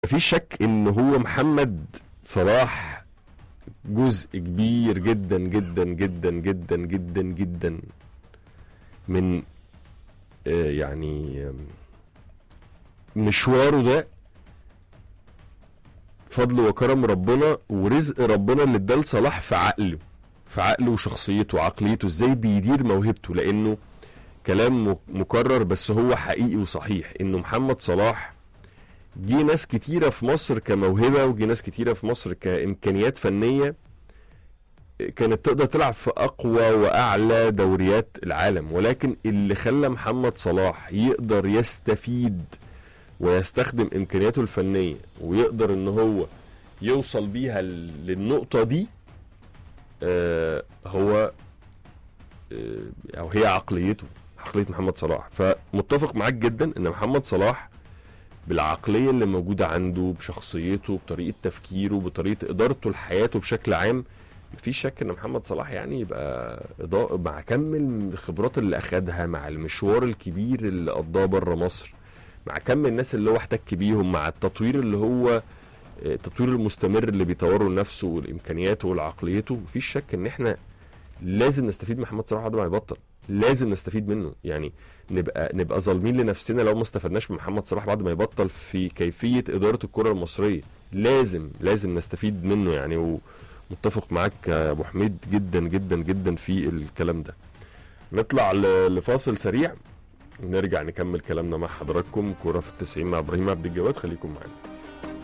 مفيش شك ان هو محمد صلاح جزء كبير جدا جدا جدا جدا جدا جدا من آه، يعني آم، مشواره ده فضل وكرم ربنا ورزق ربنا اللي اداه لصلاح في عقله في عقله وشخصيته وعقليته ازاي بيدير موهبته لانه كلام م- مكرر بس هو حقيقي وصحيح انه محمد صلاح جه ناس كتيره في مصر كموهبه وجه ناس كتيره في مصر كامكانيات فنيه كانت تقدر تلعب في اقوى واعلى دوريات العالم ولكن اللي خلى محمد صلاح يقدر يستفيد ويستخدم امكانياته الفنيه ويقدر ان هو يوصل بيها ل- للنقطه دي آه هو آه او هي عقليته عقليه محمد صلاح فمتفق معاك جدا ان محمد صلاح بالعقليه اللي موجوده عنده بشخصيته بطريقه تفكيره بطريقه ادارته لحياته بشكل عام مفيش شك ان محمد صلاح يعني يبقى إضاءة مع كم الخبرات اللي اخدها مع المشوار الكبير اللي قضاه بره مصر مع كم الناس اللي هو احتك بيهم مع التطوير اللي هو التطوير المستمر اللي بيطوره لنفسه والامكانياته وعقليته مفيش شك ان احنا لازم نستفيد من محمد صلاح بعد ما يبطل لازم نستفيد منه يعني نبقى نبقى ظالمين لنفسنا لو ما استفدناش من محمد صلاح بعد ما يبطل في كيفيه اداره الكره المصريه لازم لازم نستفيد منه يعني ومتفق معاك يا ابو حميد جدا جدا جدا في الكلام ده نطلع ل- لفاصل سريع ونرجع نكمل كلامنا مع حضراتكم كوره في التسعين مع ابراهيم عبد الجواد خليكم معانا